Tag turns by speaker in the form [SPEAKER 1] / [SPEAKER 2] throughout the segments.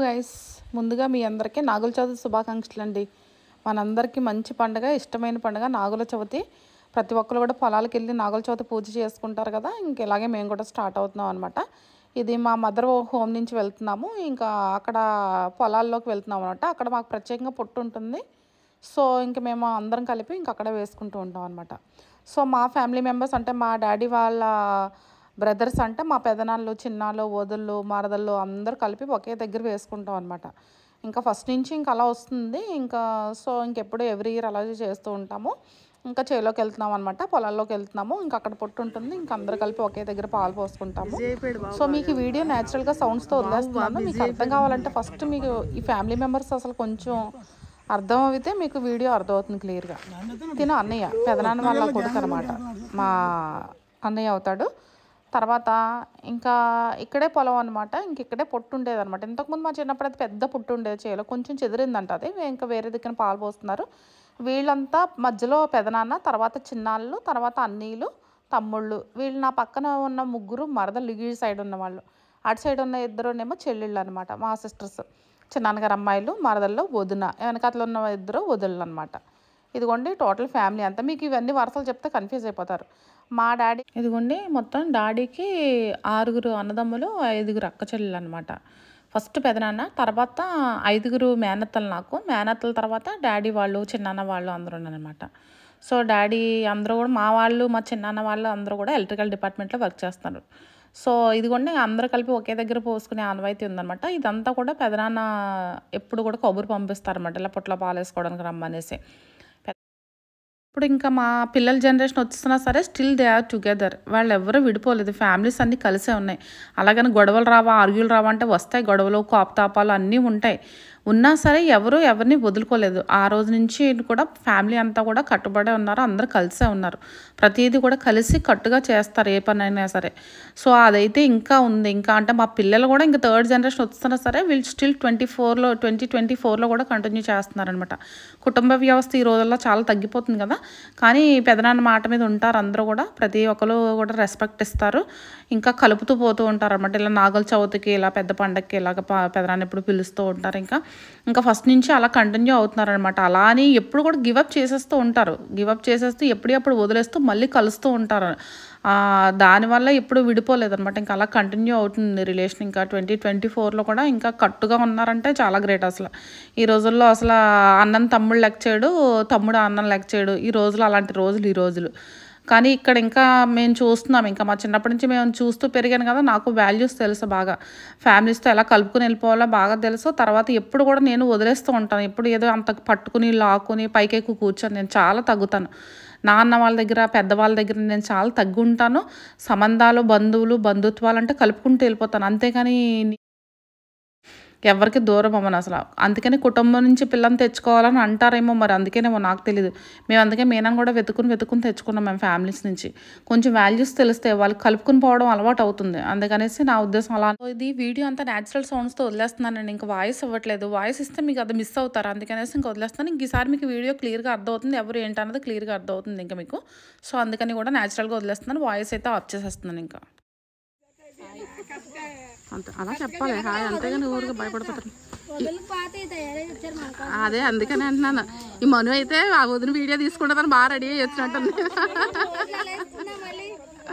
[SPEAKER 1] Guys ముందుగా మీ అందరికీ నాగుల చవితి శుభాకాంక్షలు అండి మనందరికీ మంచి పండుగ ఇష్టమైన పండుగ నాగుల చవితి ప్రతి ఒక్కరు కూడా పొలాలకు వెళ్ళి నాగుల చవితి పూజ చేసుకుంటారు కదా ఇంక ఇలాగే మేము కూడా స్టార్ట్ అవుతున్నాం అనమాట ఇది మా మదర్ హోమ్ నుంచి వెళ్తున్నాము ఇంకా అక్కడ పొలాల్లోకి వెళ్తున్నాం అనమాట అక్కడ మాకు ప్రత్యేకంగా పుట్టు ఉంటుంది సో ఇంక మేము అందరం కలిపి ఇంక అక్కడ వేసుకుంటూ ఉంటాం అనమాట సో మా ఫ్యామిలీ మెంబర్స్ అంటే మా డాడీ వాళ్ళ బ్రదర్స్ అంటే మా పెదనాళ్ళు చిన్నాళ్ళు వదుళ్ళు మరదళ్ళు అందరూ కలిపి ఒకే దగ్గర వేసుకుంటాం అనమాట ఇంకా ఫస్ట్ నుంచి ఇంకా అలా వస్తుంది ఇంకా సో ఇంకెప్పుడు ఎవ్రీ ఇయర్ అలాగే చేస్తూ ఉంటాము ఇంకా చేలోకి వెళ్తున్నాం అనమాట పొలాల్లోకి వెళ్తున్నాము ఇంకా అక్కడ పొట్టు ఉంటుంది ఇంకా అందరూ కలిపి ఒకే దగ్గర పాలు పోసుకుంటాము సో మీకు ఈ వీడియో న్యాచురల్గా సౌండ్స్తో వదిలేస్తున్నాను మీకు అర్థం కావాలంటే ఫస్ట్ మీకు ఈ ఫ్యామిలీ మెంబర్స్ అసలు కొంచెం అర్థం అయితే మీకు వీడియో అర్థమవుతుంది క్లియర్గా తిన అన్నయ్య పెదనాన్న వాళ్ళ కొడుకు అనమాట మా అన్నయ్య అవుతాడు తర్వాత ఇంకా ఇక్కడే పొలం అనమాట ఇంక ఇక్కడే పొట్టు ఉండేది అనమాట ఇంతకుముందు మా చిన్నప్పుడు అది పెద్ద పుట్టు ఉండేది చేలో కొంచెం చెదిరిందంట అది ఇంకా వేరే దగ్గర పాలు పోస్తున్నారు వీళ్ళంతా మధ్యలో పెదనాన్న తర్వాత చిన్నాళ్ళు తర్వాత అన్నీలు తమ్ముళ్ళు వీళ్ళు నా పక్కన ఉన్న ముగ్గురు మరదలు ఈ సైడ్ ఉన్న వాళ్ళు అటు సైడ్ ఉన్న ఇద్దరునేమో చెల్లెళ్ళు అనమాట మా సిస్టర్స్ చిన్నాన్నగారు అమ్మాయిలు మరదల్లో వదిన వెనకాతలో ఉన్న ఇద్దరు వదులు అనమాట ఇదిగోండి టోటల్ ఫ్యామిలీ అంతా మీకు ఇవన్నీ వరుసలు చెప్తే కన్ఫ్యూజ్ అయిపోతారు మా డాడీ ఇదిగోండి మొత్తం డాడీకి ఆరుగురు అన్నదమ్ములు ఐదుగురు అక్క చెల్లెలు అనమాట ఫస్ట్ పెదనాన్న తర్వాత ఐదుగురు మేనత్తలు నాకు మేనత్తల తర్వాత డాడీ వాళ్ళు చిన్నాన్న వాళ్ళు అందరూ ఉన్నారనమాట సో డాడీ అందరూ కూడా మా వాళ్ళు మా చిన్నాన్న వాళ్ళు అందరూ కూడా ఎలక్ట్రికల్ డిపార్ట్మెంట్లో వర్క్ చేస్తున్నారు సో ఇదిగోండి అందరూ కలిపి ఒకే దగ్గర పోసుకునే ఆనవాయితీ ఉందన్నమాట ఇదంతా కూడా పెదనాన్న ఎప్పుడు కూడా కబురు పంపిస్తారన్నమాట ఇలా పొట్ల పాలు వేసుకోవడానికి రమ్మనేసి ఇప్పుడు ఇంకా మా పిల్లల జనరేషన్ వచ్చినా సరే స్టిల్ దే ఆర్ టుగెదర్ వాళ్ళు ఎవరు విడిపోలేదు ఫ్యామిలీస్ అన్నీ కలిసే ఉన్నాయి అలాగని గొడవలు రావా ఆర్గ్యూలు రావా అంటే వస్తాయి గొడవలు కోపతాపాలు అన్నీ ఉంటాయి ఉన్నా సరే ఎవరు ఎవరిని వదులుకోలేదు ఆ రోజు నుంచి కూడా ఫ్యామిలీ అంతా కూడా కట్టుబడే ఉన్నారు అందరూ కలిసే ఉన్నారు ప్రతిదీ కూడా కలిసి కట్టుగా చేస్తారు ఏ పని అయినా సరే సో అదైతే ఇంకా ఉంది ఇంకా అంటే మా పిల్లలు కూడా ఇంకా థర్డ్ జనరేషన్ వస్తున్నా సరే వీళ్ళు స్టిల్ ట్వంటీ ఫోర్లో ట్వంటీ ట్వంటీ ఫోర్లో కూడా కంటిన్యూ చేస్తున్నారనమాట కుటుంబ వ్యవస్థ ఈ రోజుల్లో చాలా తగ్గిపోతుంది కదా కానీ పెదనాన్న మాట మీద ఉంటారు అందరూ కూడా ప్రతి ఒక్కరు కూడా రెస్పెక్ట్ ఇస్తారు ఇంకా కలుపుతూ పోతూ ఉంటారు అనమాట ఇలా నాగల చవితికి ఇలా పెద్ద పండగకి ఇలాగ ప- పెదనాన్న ఎప్పుడు పిలుస్తూ ఉంటారు ఇంకా ఇంకా ఫస్ట్ నుంచి అలా కంటిన్యూ అవుతున్నారు అనమాట అలా అని ఎప్పుడు కూడా గివప్ చేసేస్తూ ఉంటారు గివప్ చేసేస్తూ ఎప్పుడప్పుడు వదిలేస్తూ మళ్ళీ కలుస్తూ ఉంటారు ఆ, దానివల్ల ఎప్పుడు విడిపోలేదు అనమాట ఇంకా అలా కంటిన్యూ అవుతుంది రిలేషన్ ఇంకా ట్వంటీ ట్వంటీ ఫోర్లో కూడా ఇంకా కట్టుగా ఉన్నారంటే చాలా గ్రేట్ అసలు ఈ రోజుల్లో అసలు అన్నం తమ్ముడు లెక్క చేయడు తమ్ముడు అన్నం లెక్క చేయడు ఈ రోజులు అలాంటి రోజులు ఈ రోజులు కానీ ఇక్కడ ఇంకా మేము చూస్తున్నాం ఇంకా మా చిన్నప్పటి నుంచి మేము చూస్తూ పెరిగాను కదా నాకు వాల్యూస్ తెలుసు బాగా ఫ్యామిలీస్తో ఎలా కలుపుకుని వెళ్ళిపోవాలో బాగా తెలుసు తర్వాత ఎప్పుడు కూడా నేను వదిలేస్తూ ఉంటాను ఎప్పుడు ఏదో అంత పట్టుకుని లాక్కుని పైకెక్కు కూర్చొని నేను చాలా తగ్గుతాను నాన్న వాళ్ళ దగ్గర పెద్దవాళ్ళ దగ్గర నేను చాలా తగ్గుంటాను సంబంధాలు బంధువులు బంధుత్వాలు అంటే కలుపుకుంటూ వెళ్ళిపోతాను అంతేగాని ఎవరికి దూరం అవ్వను అసలు అందుకని కుటుంబం నుంచి పిల్లని తెచ్చుకోవాలని అంటారేమో మరి అందుకేనేమో నాకు తెలియదు మేము అందుకే మేనని కూడా వెతుకుని వెతుకుని తెచ్చుకున్నాం మేము ఫ్యామిలీస్ నుంచి కొంచెం వాల్యూస్ తెలిస్తే వాళ్ళు కలుపుకుని పోవడం అలవాటు అవుతుంది అందుకనేసి నా ఉద్దేశం అలా ఇది వీడియో అంతా న్యాచురల్ సౌండ్స్తో వదిలేస్తున్నానండి ఇంకా వాయిస్ ఇవ్వట్లేదు వాయిస్ ఇస్తే మీకు అది మిస్ అవుతారు అందుకనేసి ఇంకా వదిలేస్తాను ఇంక ఈసారి మీకు వీడియో క్లియర్గా అర్థమవుతుంది ఎవరు ఏంటన్నది క్లియర్గా అర్థమవుతుంది ఇంకా మీకు సో అందుకని కూడా న్యాచురల్గా వదిలేస్తున్నాను వాయిస్ అయితే ఆఫ్ చేసేస్తున్నాను ఇంకా అంతే అలా చెప్పాలి హాయ్ అంతేగాని ఊరికి భయపడిపోతారు
[SPEAKER 2] వదులు పాత తయారై వచ్చారు మనకు
[SPEAKER 1] అదే అందుకని అంటున్నాను ఈ మను అయితే ఆ వదిన వీడియో తీసుకుంటుందని బాగా రెడీ అయ్యి వచ్చినట్టుంది
[SPEAKER 2] రోజులు వేసుకున్నా మళ్ళీ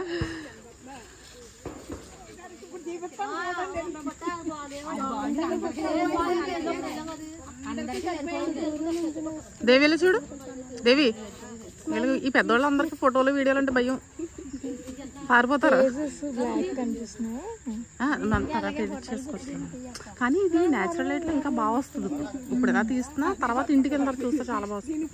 [SPEAKER 1] దేవిలో చూడు దేవి వీళ్ళు ఈ పెద్దవాళ్ళందరికీ ఫోటోలు వీడియోలు అంటే భయం పారిపోతారు ఆ, మన తర్వాత ఎడిట్ చేసుకొచ్చాను కానీ ఇది న్యాచురల్ లైట్లో ఇంకా బాగా వస్తుంది ఇప్పుడు ఇప్పుడు ఎలా తీస్తున్నా తర్వాత ఇంటికి వెళ్ళిన తర్వాత చూస్తే చాలా బాగా వస్తుంది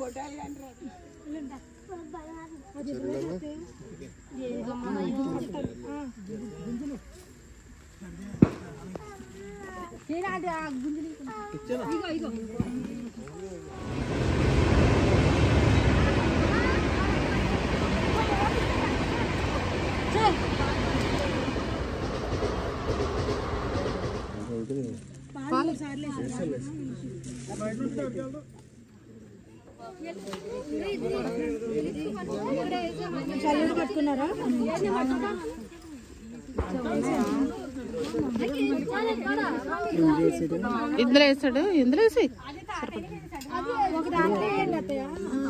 [SPEAKER 2] చల్లగా పట్టుకున్నారా
[SPEAKER 1] ఇందులో వేసాడు ఇందులో వేసి
[SPEAKER 2] ఒక దాంట్లో వేయండి అత్తయ్య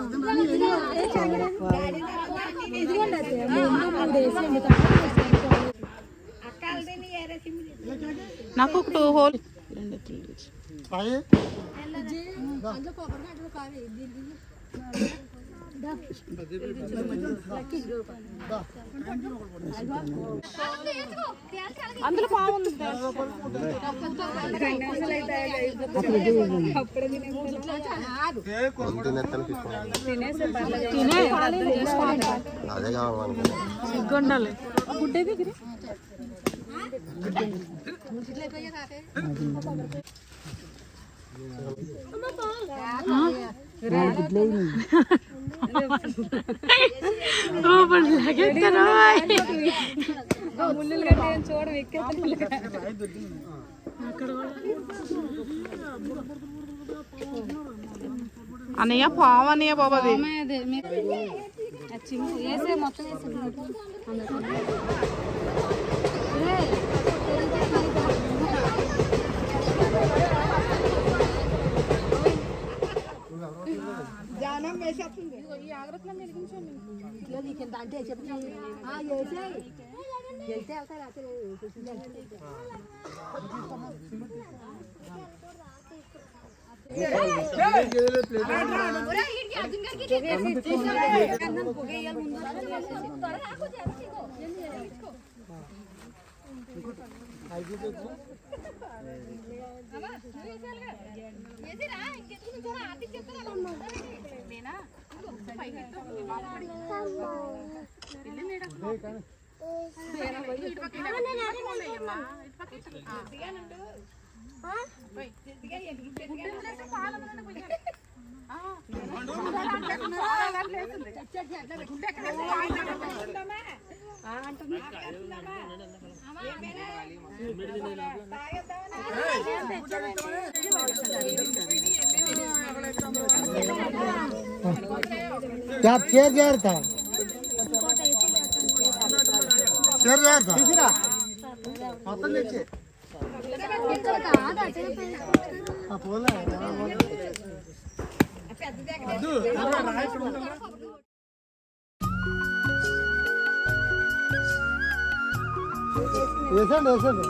[SPEAKER 2] ఇదిగోండి అత్తయ్య మూడు మూడు వేసేయండి
[SPEAKER 1] నాకు ఒక టూ హోల్ అందులో బాగుంది తినే
[SPEAKER 3] అదే కావాలి
[SPEAKER 1] సిగ్గుండాలి గుడ్డే దగ్గర అన్నయ్య పావు అన్నయ్య బాబు అది
[SPEAKER 2] వేసే మొత్తం
[SPEAKER 4] क्या चेयर जा रहा था चेयर जा रहा था మొత్తం తెచ్చి పోలే వేసండి వేసండి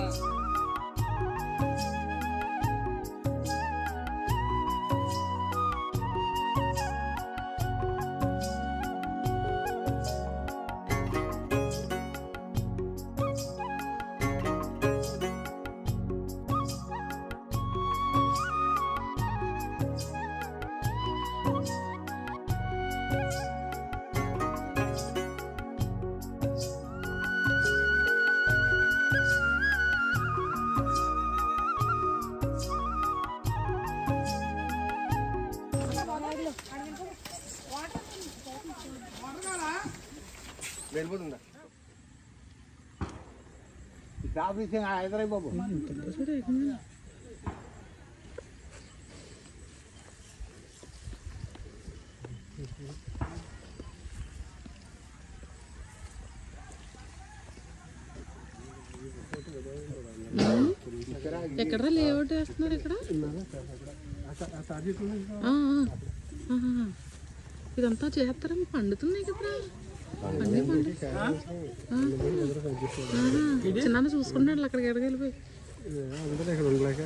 [SPEAKER 3] వెళ్ళిపోతుందా
[SPEAKER 4] ఆఫీస్ హైదరాబాద్ బాబు
[SPEAKER 1] ఎక్కడ లేఅవుట్ వేస్తున్నారు ఇక్కడ ఆ, ఆ. ఆహా. ఇదంతా చేస్తారా పండుతున్నాయి కదా అన్ని పండు చిన్న చూసుకుంటాడు అక్కడికి ఎక్కడికి వెళ్ళిపోయి
[SPEAKER 4] అందరూ ఇక్కడ ఉండలేక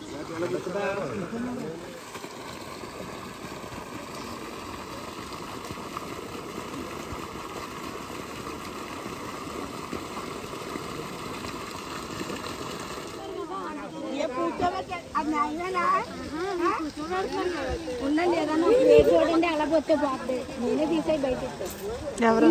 [SPEAKER 2] ఉండండి ఏదన్నా ఒక ప్లేట్ చూడండి అలా పోతే పోతుంది నేనే తీసేయి బయట
[SPEAKER 1] ఎవరు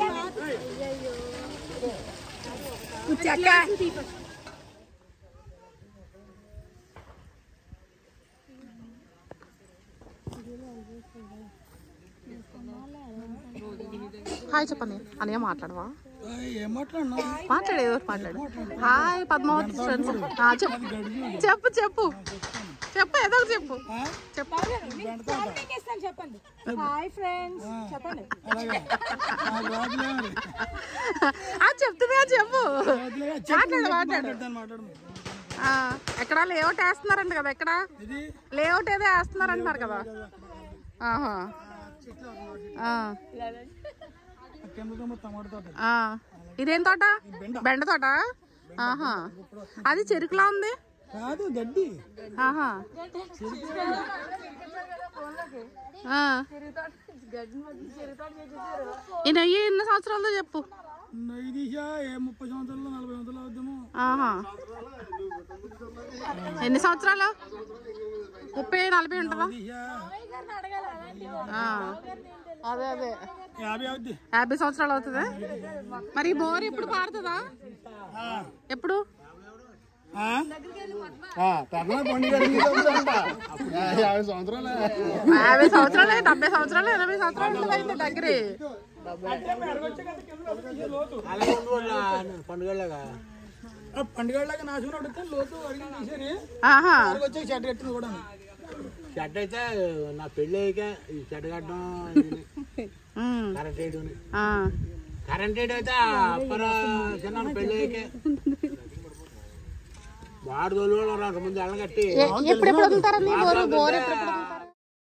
[SPEAKER 1] హాయ్ చెప్పని అన్నయ్య మాట్లాడవా
[SPEAKER 4] ఏం మాట్లాడినా
[SPEAKER 1] మాట్లాడు ఏదో ఒకటి మాట్లాడు హాయ్ పద్మావతి ఫ్రెండ్స్ చెప్పు చెప్పు చెప్పు చెప్పు ఏదో ఒకటి చెప్పు చెప్పు
[SPEAKER 2] చెప్పండి హాయ్ ఫ్రెండ్స్ చెప్పండి
[SPEAKER 4] అలాగే నాకు రాదులే మరి.
[SPEAKER 1] ఆ చెప్తుందిగా చెప్పు
[SPEAKER 4] రాదులే, చెప్పు,
[SPEAKER 1] మాట్లాడు
[SPEAKER 4] చెప్పు,
[SPEAKER 1] మాట్లాడు
[SPEAKER 4] మాట్లాడతాను, మాట్లాడు
[SPEAKER 1] ఆ, ఎక్కడ లేఅవుట్ వేస్తున్నారంట కదా ఎక్కడ
[SPEAKER 4] ఇది
[SPEAKER 1] లేఅవుట్ ఏదో వేస్తున్నారు అంటున్నారు కదా ఆహా ఆ,
[SPEAKER 4] కెమికల్ మొత్తం టమాటా తోట
[SPEAKER 1] ఆ. ఇదేం తోట బెండ తోట ఆహా అది చెరుకులా ఉంది
[SPEAKER 4] కాదు గడ్డి
[SPEAKER 1] ఆహా ఆ. ఈ నెయ్యి ఎన్ని సంవత్సరాలతో చెప్పు
[SPEAKER 4] ఇది ఏ ముప్పై సంవత్సరాలు నలభై సంవత్సరాలు అవుతాము
[SPEAKER 1] ఆహా ఎన్ని సంవత్సరాలు ముప్పై నలభై ఉంటుందా ఆ. అదే అదే
[SPEAKER 4] యాభై అవుద్ది
[SPEAKER 1] యాభై సంవత్సరాలు అవుతుందా మరి ఈ బోర్ ఎప్పుడు పారుతుందా ఎప్పుడు
[SPEAKER 3] యాభై సంవత్సరాలు
[SPEAKER 1] యాభై సంవత్సరాలు డెబ్బై సంవత్సరాలు ఎనభై సంవత్సరాలు ఉంటుంది అయితే దగ్గర
[SPEAKER 4] ఆ పండుగలాగా నాశనం అడిగితే లోతు అడిగి తీసేది
[SPEAKER 1] ఆహా
[SPEAKER 4] వచ్చి చెట్టు కట్టింది కూడా
[SPEAKER 5] షర్ట్ అయితే నా పెళ్ళి అయ్యాక ఈ షర్ట్ కట్టడం
[SPEAKER 1] ఉమ్.
[SPEAKER 5] కరెంట్ వేయడం
[SPEAKER 1] ఆ.
[SPEAKER 5] కరెంట్ వేయడం అయితే అప్పర చిన్న పెళ్ళి అయ్యాక వాడు తోలు రెండు ముందు ఎళ్ళ కట్టి
[SPEAKER 1] ఎ- ఎప్పుడెప్పుడు వదులుతారండి బోరు బోర్ ఎప్పుడెప్పుడు వదులుతారు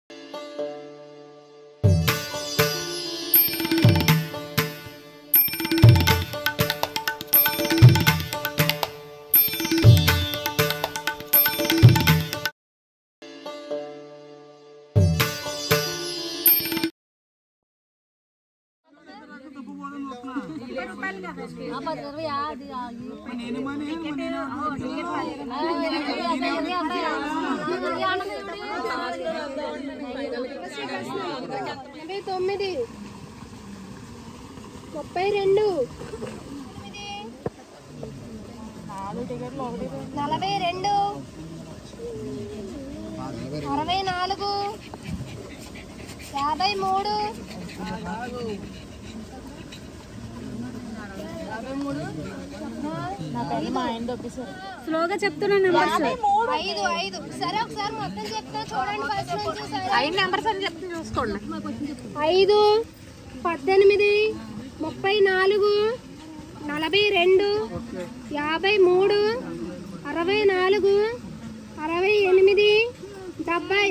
[SPEAKER 2] ఎనభై తొమ్మిది ముప్పై రెండు నలభై రెండు అరవై నాలుగు యాభై మూడు స్లోగా చెప్తున్నాను ఐదు ఐదు సరే ఒకసారి మొత్తం చెప్తా చూడండి ఫస్ట్ నుంచి సరే
[SPEAKER 1] ఐదు నెంబర్స్ అని చెప్తే చూసుకోండి
[SPEAKER 2] ఐదు పద్దెనిమిది ముప్పై నాలుగు నలభై రెండు యాభై మూడు అరవై నాలుగు అరవై ఎనిమిది డెబ్బై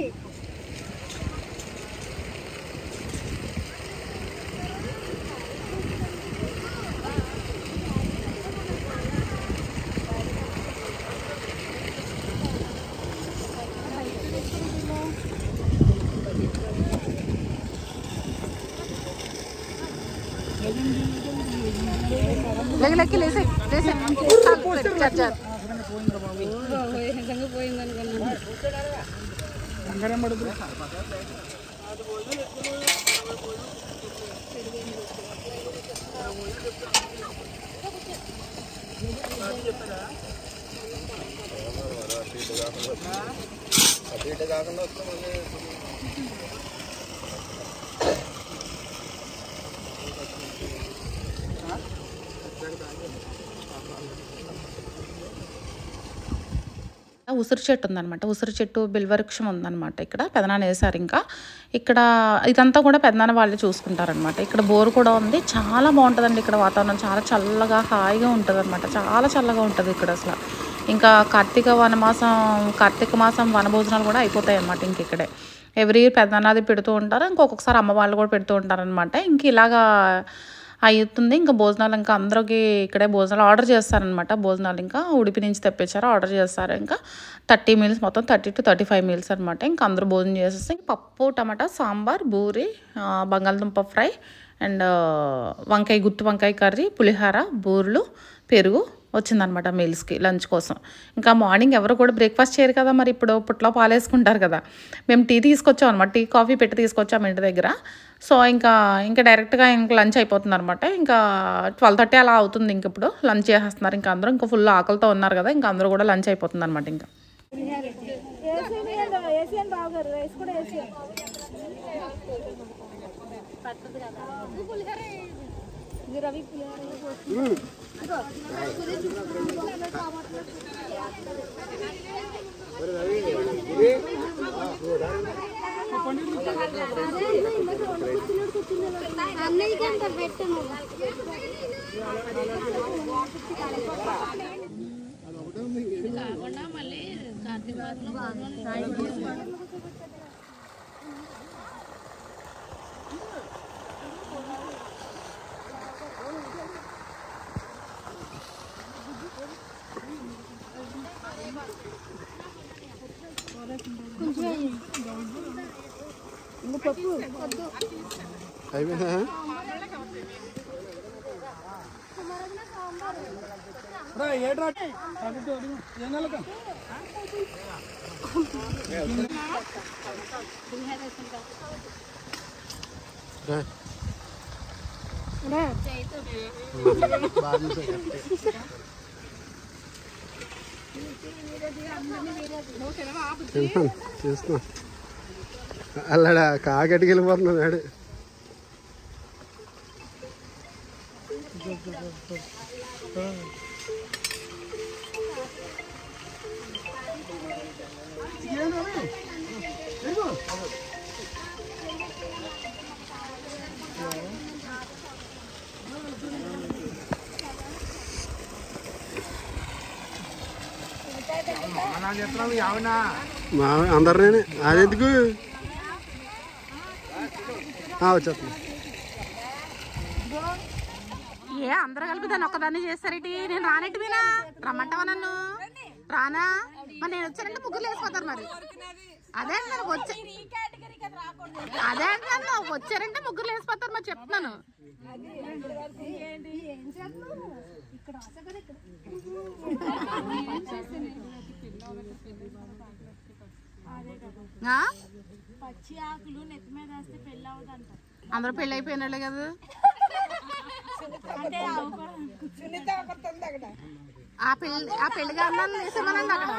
[SPEAKER 1] లెక్క లెక్క లేసే లేసే చార్జర్
[SPEAKER 4] బంగారం పడుతుంది
[SPEAKER 3] అటు ఇటు కాకుండా వస్తే మళ్ళీ
[SPEAKER 1] ఉసిరి చెట్టు ఉందన్నమాట ఉసిరి చెట్టు బిల్వవృక్షం ఉందన్నమాట ఇక్కడ పెదనాన్న వేశారు ఇంకా ఇక్కడ ఇదంతా కూడా పెదనాన్న వాళ్ళే చూసుకుంటారనమాట ఇక్కడ బోర్ కూడా ఉంది చాలా బాగుంటుందండి ఇక్కడ వాతావరణం చాలా చల్లగా హాయిగా ఉంటుంది అనమాట చాలా చల్లగా ఉంటుంది ఇక్కడ అసలు ఇంకా కార్తీక వనమాసం కార్తీక మాసం వనభోజనాలు కూడా అయిపోతాయి అనమాట ఇంక ఇక్కడే ఎవ్రీ ఇయర్ పెద్దనాది పెడుతూ ఉంటారు ఇంకొకసారి అమ్మ వాళ్ళు కూడా పెడుతూ ఉంటారనమాట ఇంక ఇలాగా అవుతుంది ఇంకా భోజనాలు ఇంకా అందరికి ఇక్కడే భోజనాలు ఆర్డర్ చేస్తారనమాట భోజనాలు ఇంకా ఉడిపి నుంచి తెప్పించారు ఆర్డర్ చేస్తారు ఇంకా థర్టీ మీల్స్ మొత్తం thirty to thirty five meals అనమాట ఇంకా అందరూ భోజనం చేసేసి ఇంక పప్పు టమాటా సాంబార్ బూరి ఆ, బంగాళదుంప ఫ్రై అండ్ వంకాయ గుత్తి వంకాయ కర్రీ పులిహోర బూరెలు పెరుగు వచ్చిందనమాట మీల్స్కి లంచ్ కోసం ఇంకా మార్నింగ్ ఎవరు కూడా బ్రేక్ఫాస్ట్ చేయరు కదా మరి ఇప్పుడు పుట్లో పాలేసుకుంటారు కదా మేము టీ తీసుకొచ్చాం అనమాట టీ కాఫీ పెట్టి తీసుకొచ్చాం ఇంటి దగ్గర సో ఇంకా ఇంకా డైరెక్ట్గా ఇంకా లంచ్ అయిపోతుంది అనమాట ఇంకా ట్వెల్వ్ థర్టీ అలా అవుతుంది ఇంక ఇప్పుడు లంచ్ చేసేస్తున్నారు ఇంకా అందరూ ఇంకా ఫుల్ ఆకలితో ఉన్నారు కదా ఇంకా అందరూ కూడా లంచ్ అయిపోతుంది అనమాట ఇంకా
[SPEAKER 5] ఇది
[SPEAKER 2] ఒకసారి పెట్టు నువ్వు
[SPEAKER 3] అయిపోయిందా
[SPEAKER 4] రా ఏట్రా అటు అడుగు. ఏం నెలక
[SPEAKER 3] రా. బాగా చూసావు చూస్తున్నాను చూస్తున్నా అల్లాడా కాకెట్టుకు వెళ్ళిపోతున్నాడు ఆడు మా అందరినీ అదెందుకు వచ్చేస్తున్నా
[SPEAKER 1] ఏ అందరూ కలిపి దాన్ని ఒక్కదాన్ని చేస్తారేటి నేను రానట్టు మీనా రమ్మంటావా నన్ను రానా మరి నేను వచ్చానంటే ముగ్గురు లేసిపోతారు మరి అదే అంటున్నాను వచ్చే అదే అంటున్నాను వచ్చారంటే ముగ్గురు లేసిపోతారు మరి చెప్తున్నాను ఆ? అందరూ పెళ్ళి అయిపోయినాళ్ళే కదా ఆ పెళ్లి ఆ పెళ్లి కారణాలు వేసేమనండి అక్కడ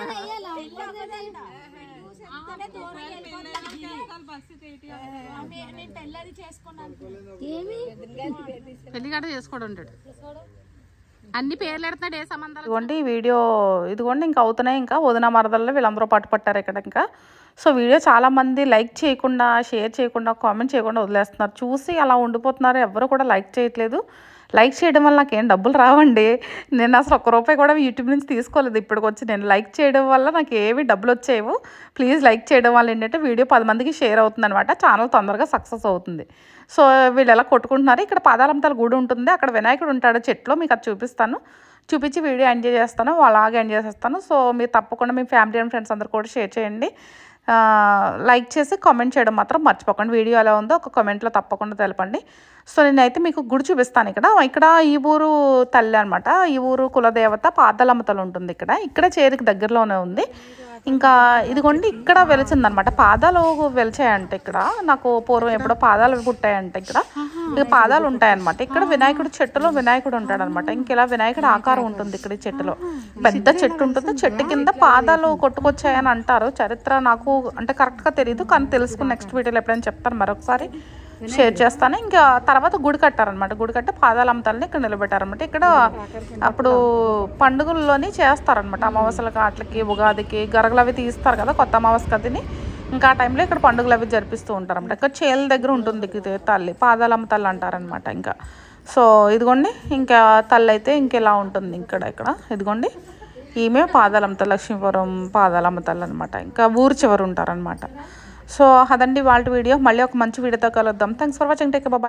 [SPEAKER 1] పెళ్లి గట్ట చేసుకోడు ఉంటాడు అన్ని పేర్లు ఎడుతున్నాడు ఏ సంబంధాలు ఇదిగోండి ఈ వీడియో ఇదిగోండి ఇంకా అవుతున్నాయి ఇంకా వదిన మరదల్లో వీళ్ళందరూ పట్టుపట్టారు ఇక్కడ ఇంకా సో వీడియో చాలా మంది లైక్ చేయకుండా షేర్ చేయకుండా కామెంట్ చేయకుండా వదిలేస్తున్నారు చూసి అలా ఉండిపోతున్నారు ఎవరు కూడా లైక్ చేయట్లేదు లైక్ చేయడం వల్ల నాకేం డబ్బులు రావండి నేను అసలు ఒక్క రూపాయి కూడా యూట్యూబ్ నుంచి తీసుకోలేదు ఇప్పటికి వచ్చి నేను లైక్ చేయడం వల్ల నాకు ఏవి డబ్బులు వచ్చేవు ప్లీజ్ లైక్ చేయడం వల్ల ఏంటంటే వీడియో పది మందికి షేర్ అవుతుంది అనమాట ఛానల్ తొందరగా సక్సెస్ అవుతుంది సో వీళ్ళు ఎలా కొట్టుకుంటున్నారు ఇక్కడ పాదాలంతాల గుడి ఉంటుంది అక్కడ వినాయకుడు ఉంటాడు చెట్లో మీకు అది చూపిస్తాను చూపించి వీడియో ఎంజాయ్ చేస్తాను అలాగే ఎంజాయ్ చేస్తాను సో మీరు తప్పకుండా మీ ఫ్యామిలీ అండ్ ఫ్రెండ్స్ అందరు కూడా షేర్ చేయండి ఆ, లైక్ చేసి కామెంట్ చేయడం మాత్రం మర్చిపోకండి వీడియో ఎలా ఉందో ఒక కామెంట్లో తప్పకుండా తెలపండి సో నేనైతే మీకు గుడి చూపిస్తాను ఇక్కడ ఇక్కడ ఈ ఊరు తల్లి అనమాట ఈ ఊరు కులదేవత పాదాలమ్మతలు ఉంటుంది ఇక్కడ ఇక్కడ చేరికి దగ్గరలోనే ఉంది ఇంకా ఇదిగోండి ఇక్కడ వెలిచిందనమాట పాదాలు వెలిచాయంట ఇక్కడ నాకు పూర్వం ఎప్పుడో పాదాలు పుట్టాయంట ఇక్కడ ఇక పాదాలు ఉంటాయన్నమాట ఇక్కడ వినాయకుడు చెట్టులో వినాయకుడు ఉంటాడు అనమాట ఇంక ఇలా వినాయకుడు ఆకారం ఉంటుంది ఇక్కడ ఈ చెట్టులో పెద్ద చెట్టు ఉంటుంది చెట్టు కింద పాదాలు కొట్టుకొచ్చాయని అంటారు చరిత్ర నాకు అంటే కరెక్ట్గా తెలియదు కానీ తెలుసుకుని నెక్స్ట్ వీడియోలో ఎప్పుడైనా చెప్తాను మరొకసారి షేర్ చేస్తాను ఇంకా తర్వాత గుడి కట్టారనమాట గుడి కట్టి పాదాల అమ్మతాలని ఇక్కడ నిలబెట్టారనమాట ఇక్కడ అప్పుడు పండుగల్లోని చేస్తారనమాట అమావాస్యలకి వాటికి ఉగాదికి గరగలు అవి తీస్తారు కదా కొత్త అమావాస్య కదిని ఇంకా ఆ టైంలో ఇక్కడ పండుగలు అవి జరిపిస్తూ ఉంటారన్నమాట ఇక్కడ చేల దగ్గర ఉంటుంది ఇది తల్లి పాదాలమ్మ తల్లి అంటారనమాట ఇంకా సో ఇదిగోండి ఇంకా తల్లి అయితే ఇంకెలా ఉంటుంది ఇక్కడ ఇక్కడ ఇదిగోండి ఈమె పాదాలమ్మ తల్లి లక్ష్మీపురం పాదాలమ్మ తల్లి అనమాట ఇంకా ఊరు చివరు ఉంటారనమాట సో అదండి వాళ్ళ వీడియో మళ్ళీ ఒక మంచి వీడియోతో కలుద్దాం thanks for watching take Baba